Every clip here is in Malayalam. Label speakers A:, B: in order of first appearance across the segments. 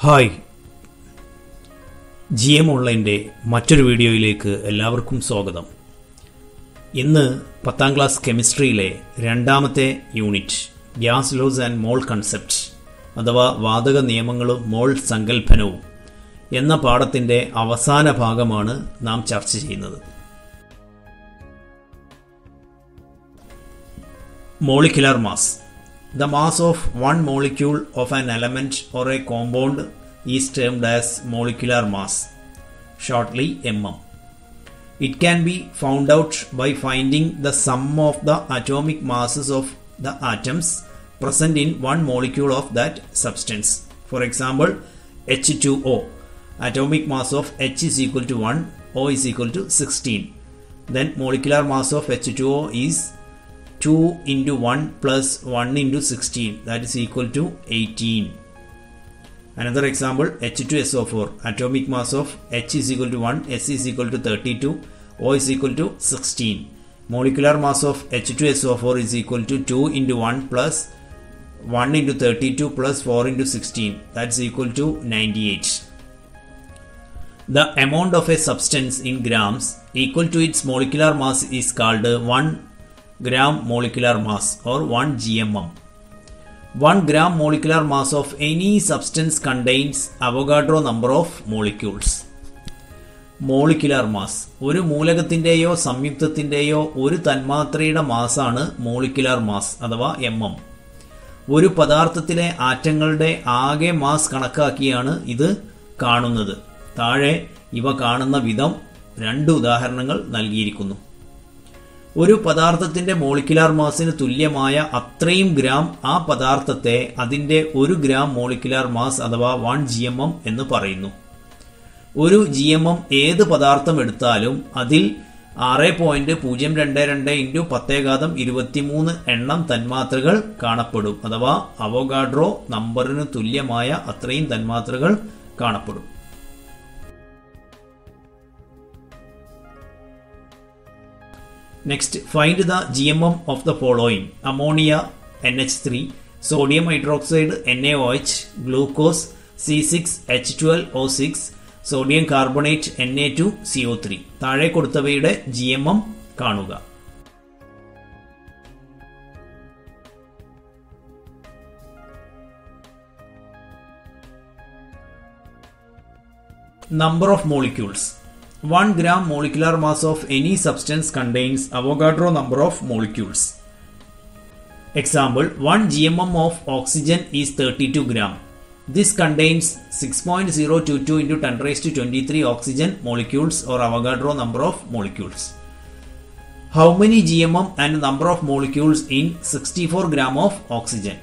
A: ഹായ് ജി എം ഓൺലൈൻ്റെ മറ്റൊരു വീഡിയോയിലേക്ക് എല്ലാവർക്കും സ്വാഗതം ഇന്ന് പത്താം ക്ലാസ് കെമിസ്ട്രിയിലെ രണ്ടാമത്തെ unit gas laws and mole concept അഥവാ വാതക നിയമങ്ങളും മോൾ സങ്കല്പനവും എന്ന പാഠത്തിൻ്റെ അവസാന ഭാഗമാണ് നാം ചർച്ച ചെയ്യുന്നത് molecular mass The mass of one molecule of an element or a compound is termed as molecular mass, shortly mm. It can be found out by finding the sum of the atomic masses of the atoms present in one molecule of that substance. For example, H2O. Atomic mass of H is equal to 1, O is equal to 16. Then molecular mass of H2O is 2 into 1 plus 1 into 16 that is equal to 18 another example h2so4 atomic mass of h is equal to 1 s is equal to 32 o is equal to 16 molecular mass of h2so4 is equal to 2 into 1 plus 1 into 32 plus 4 into 16 that's equal to 98 the amount of a substance in grams equal to its molecular mass is called 1 gram molecular mass or 1 GMM. 1 gram molecular mass of any substance contains Avogadro number of molecules. Molecular mass ഒരു മൂലകത്തിൻ്റെയോ സംയുക്തത്തിൻ്റെയോ ഒരു തന്മാത്രയുടെ മാസാണ് മോളിക്കുലാർ മാസ് അഥവാ എം എം ഒരു പദാർത്ഥത്തിലെ ആറ്റങ്ങളുടെ ആകെ മാസ് കണക്കാക്കിയാണ് ഇത് കാണുന്നത് താഴെ ഇവ കാണുന്ന വിധം രണ്ട് ഉദാഹരണങ്ങൾ നൽകിയിരിക്കുന്നു ഒരു പദാർത്ഥത്തിന്റെ മോളിക്കുലാർ മാസിന് തുല്യമായ അത്രയും ഗ്രാം ആ പദാർത്ഥത്തെ അതിന്റെ ഒരു ഗ്രാം മോളിക്കുലാർ മാസ് അഥവാ വൺ ജി എം എം എന്ന് പറയുന്നു ഒരു ജി എം എം ഏത് പദാർത്ഥം എടുത്താലും അതിൽ ആറ് പോയിന്റ് പൂജ്യം രണ്ട് രണ്ട് ഇൻറ്റു പത്തേകാതം ഇരുപത്തിമൂന്ന് എണ്ണം തന്മാത്രകൾ കാണപ്പെടും അഥവാ അവോഗാഡ്രോ നമ്പറിന് തുല്യമായ അത്രയും തന്മാത്രകൾ കാണപ്പെടും Next, find the GMM of the following ammonia NH3, sodium hydroxide NaOH, glucose C6H12O6, sodium carbonate Na2CO3. താഴെ കൊടുത്തവയുടെ ജി എം എം കാണുക Number of molecules 1 gram molecular mass of any substance contains Avogadro number of molecules. Example 1 GMM of oxygen is 32 gram. This contains 6.022 into 10 raised to 23 oxygen molecules or Avogadro number of molecules. How many GMM and number of molecules in 64 gram of oxygen?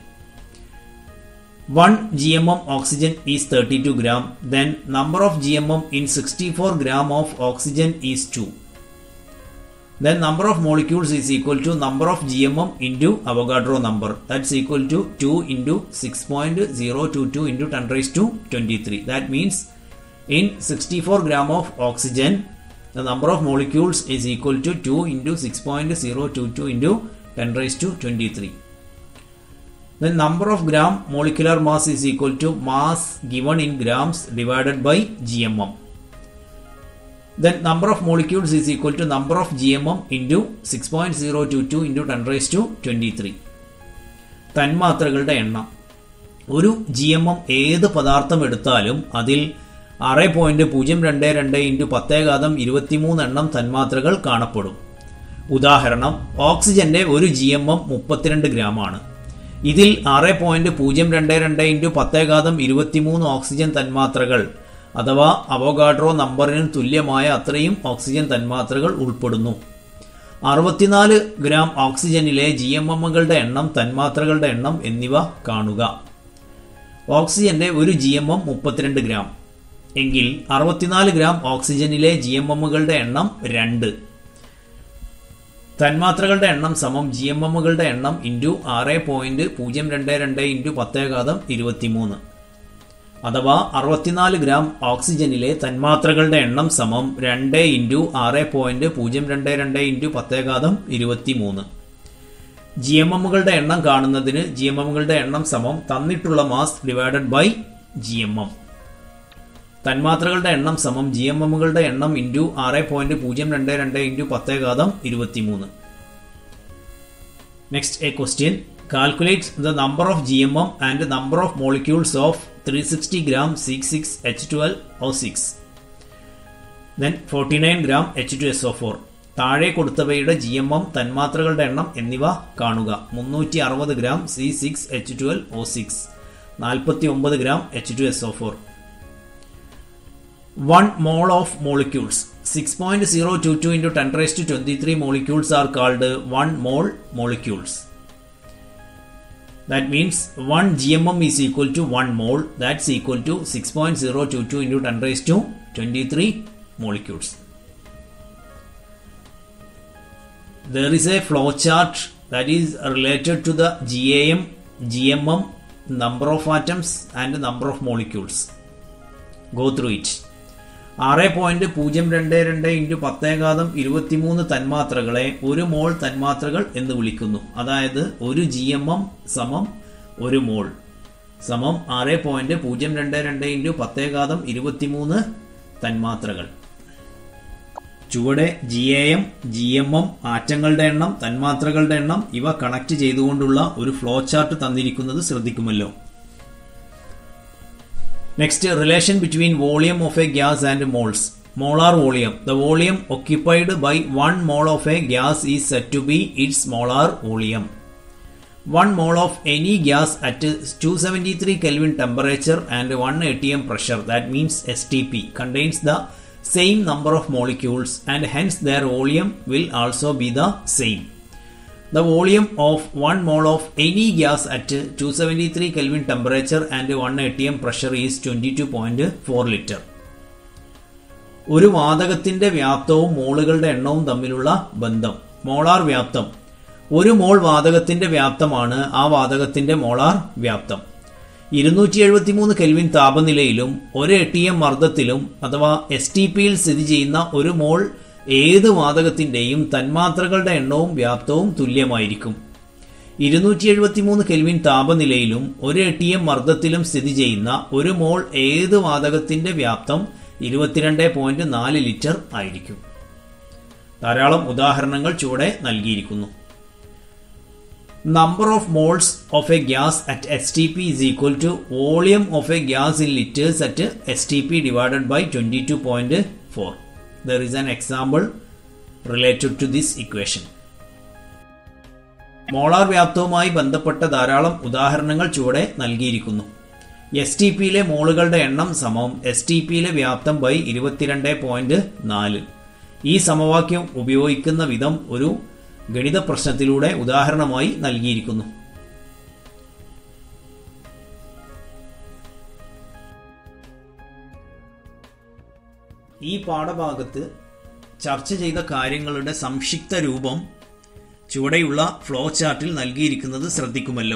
A: 1 GMM oxygen is 32 gram, then number of GMM in 64 gram of oxygen is 2. Then number of molecules is equal to number of GMM into Avogadro number. That's equal to 2 into 6.022 into 10 raised to 23. That means in 64 gram of oxygen, the number of molecules is equal to 2 into 6.022 into 10 raised to 23. The number of gram molecular mass is equal to mass given in grams divided by GMM. Then number of molecules is equal to number of GMM into 6.022 into 10 raised to 23. തന്മാത്രകളുടെ എണ്ണം ഒരു ജി എം എം ഏത് പദാർത്ഥം എടുത്താലും അതിൽ ആറ് പോയിന്റ് പൂജ്യം രണ്ട് രണ്ട് ഇൻറ്റു പത്തേകാതം ഇരുപത്തിമൂന്ന് എണ്ണം തന്മാത്രകൾ കാണപ്പെടും ഉദാഹരണം ഓക്സിജന്റെ ഒരു ജി എം എം മുപ്പത്തിരണ്ട് ഗ്രാം ആണ് ഇതിൽ ആറ് പോയിന്റ് പൂജ്യം രണ്ട് രണ്ട് ഇൻറ്റു പത്തേകാതം ഇരുപത്തിമൂന്ന് ഓക്സിജൻ തന്മാത്രകൾ അഥവാ അവോഗാഡ്രോ നമ്പറിന് തുല്യമായ അത്രയും ഓക്സിജൻ തന്മാത്രകൾ ഉൾപ്പെടുന്നു അറുപത്തിനാല് ഗ്രാം ഓക്സിജനിലെ ജി എം എമ്മുകളുടെ എണ്ണം തന്മാത്രകളുടെ എണ്ണം എന്നിവ കാണുക ഓക്സിജന്റെ ഒരു ജി എം എം മുപ്പത്തിരണ്ട് ഗ്രാം എങ്കിൽ അറുപത്തിനാല് ഗ്രാം ഓക്സിജനിലെ ജി എം എമ്മുകളുടെ എണ്ണം രണ്ട് തന്മാത്രകളുടെ എണ്ണം സമം ജി എം എമ്മുകളുടെ എണ്ണം ഇൻറ്റു ആറ് പോയിന്റ് പൂജ്യം രണ്ട് രണ്ട് ഇൻറ്റു പത്തേകാതം ഇരുപത്തിമൂന്ന് അഥവാ അറുപത്തിനാല് ഗ്രാം ഓക്സിജനിലെ തന്മാത്രകളുടെ എണ്ണം സമം രണ്ട് ഇൻറ്റു ആറ് പോയിന്റ് പൂജ്യം രണ്ട് രണ്ട് ഇൻറ്റു പത്തേകാതം ഇരുപത്തിമൂന്ന് ജി എം എമ്മുകളുടെ എണ്ണം കാണുന്നതിന് ജി എം എമ്മുകളുടെ എണ്ണം സമം തന്നിട്ടുള്ള mass divided by G M M തന്മാത്രകളുടെ എണ്ണം സമം ജി എം എമ്മുകളുടെ എണ്ണം ഇൻറ്റു ആറ് പോയിന്റ് പൂജ്യം രണ്ട് രണ്ട് ഇൻറ്റു പത്തേ ഘാതം ഇരുപത്തിമൂന്ന് next a question calculate the number of G M M and number of molecules of three sixty gram six six H twelve O six then forty nine gram H two S O four താഴെ കൊടുത്തവയുടെ ജി എം എം തന്മാത്രകളുടെ എണ്ണം എന്നിവ കാണുക മുന്നൂറ്റി അറുപത് gram C six H twelve O six നാൽപ്പത്തി ഒമ്പത് gram H two S O four one mole of molecules six point zero two two into ten raise to twenty three molecules are called one mole molecules That means 1 GMM is equal to 1 mole. That's equal to 6.022 into 10 raised to 23 molecules. There is a flow chart that is related to the GAM, GMM, number of atoms and number of molecules. Go through it. ആറ് പോയിന്റ് പൂജ്യം രണ്ട് രണ്ട് ഇൻറ്റു പത്തേകാതം ഇരുപത്തിമൂന്ന് തന്മാത്രകളെ ഒരു മോൾ തന്മാത്രകൾ എന്ന് വിളിക്കുന്നു അതായത് ഒരു ജി എം എം സമം ഒരു മോൾ സമം ആറ് പോയിന്റ് പൂജ്യം രണ്ട് രണ്ട് ഇൻറ്റു പത്തേകാതം ഇരുപത്തിമൂന്ന് തന്മാത്രകൾ ചുവടെ G A M G M M ആറ്റങ്ങളുടെ എണ്ണം തന്മാത്രകളുടെ എണ്ണം ഇവ കണക്ട് ചെയ്തുകൊണ്ടുള്ള ഒരു ഫ്ലോ ചാർട്ട് തന്നിരിക്കുന്നത് ശ്രദ്ധിക്കുമല്ലോ Next, relation between volume of a gas and moles. Molar volume. The volume occupied by one mole of a gas is said to be its molar volume. One mole of any gas at 273 Kelvin temperature and 1 atm pressure, that means STP, contains the same number of molecules and hence their volume will also be the same. The volume of 1 mole of any gas at 273 Kelvin temperature and 1 atm pressure is 22.4 liter. ഒരു വാതകത്തിന്റെ വ്യാപ്തവും മോളുകളുടെ എണ്ണവും തമ്മിലുള്ള ബന്ധം മോളാർ വ്യാപ്തം ഒരു മോൾ വാതകത്തിന്റെ വ്യാപ്തമാണ് ആ വാതകത്തിന്റെ മോളാർ വ്യാപ്തം ഇരുന്നൂറ്റി എഴുപത്തിമൂന്ന് കെൽവിൻ താപനിലയിലും ഒരു ടി എം മർദ്ദത്തിലും അഥവാ എസ് ടി പിയിൽ സ്ഥിതി ചെയ്യുന്ന ഒരു മോൾ ഏത് വാതകത്തിന്റെയും തന്മാത്രകളുടെ എണ്ണവും വ്യാപ്തവും തുല്യമായിരിക്കും ഇരുന്നൂറ്റി എഴുപത്തിമൂന്ന് കെൽവിൻ താപനിലയിലും ഒരു ടി എം മർദ്ദത്തിലും സ്ഥിതി ചെയ്യുന്ന ഒരു മോൾ ഏത് വാതകത്തിന്റെ വ്യാപ്തം ഇരുപത്തിരണ്ട് പോയിന്റ് നാല് ലിറ്റർ ആയിരിക്കും ധാരാളം ഉദാഹരണങ്ങൾ ചുവടെ നൽകിയിരിക്കുന്നു number of moles of a gas at STP is equal to volume of a gas in liters at STP divided by 22.4. There is an example related to this equation. Molar വ്യാപ്തവുമായി ബന്ധപ്പെട്ട ധാരാളം ഉദാഹരണങ്ങൾ ചുവടെ നൽകിയിരിക്കുന്നു എസ് ടി പിയിലെ മോളുകളുടെ എണ്ണം സമം എസ് ടി പിയിലെ വ്യാപ്തം ബൈ ഇരുപത്തിരണ്ട് പോയിന്റ് നാല് ഈ സമവാക്യം ഉപയോഗിക്കുന്ന വിധം ഒരു ഗണിത പ്രശ്നത്തിലൂടെ ഉദാഹരണമായി നൽകിയിരിക്കുന്നു ഈ പാഠഭാഗത്ത് ചർച്ച ചെയ്ത കാര്യങ്ങളുടെ സംക്ഷിപ്ത രൂപം ചുവടെയുള്ള ഫ്ലോ ചാർട്ടിൽ നൽകിയിരിക്കുന്നത് ശ്രദ്ധിക്കുമല്ലോ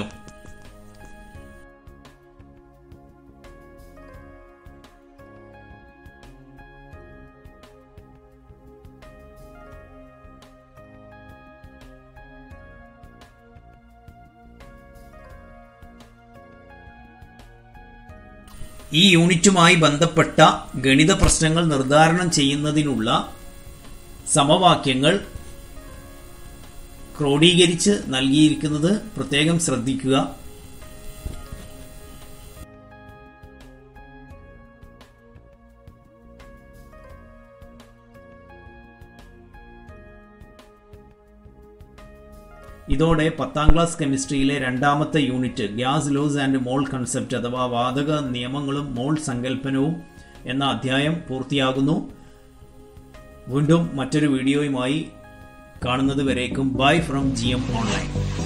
A: ഈ യൂണിറ്റുമായി ബന്ധപ്പെട്ട ഗണിത പ്രശ്നങ്ങൾ നിർദ്ധാരണം ചെയ്യുന്നതിനുള്ള സമവാക്യങ്ങൾ ക്രോഡീകരിച്ച് നൽകിയിരിക്കുന്നത് പ്രത്യേകം ശ്രദ്ധിക്കുക ഇതോടെ പത്താം ക്ലാസ് കെമിസ്ട്രിയിലെ രണ്ടാമത്തെ unit gas laws and mole concept അഥവാ വാതക നിയമങ്ങളും മോൾ സങ്കല്പനവും എന്ന അധ്യായം പൂർത്തിയാകുന്നു വീണ്ടും മറ്റൊരു വീഡിയോയുമായി കാണുന്നത് വരേക്കും bye from G M online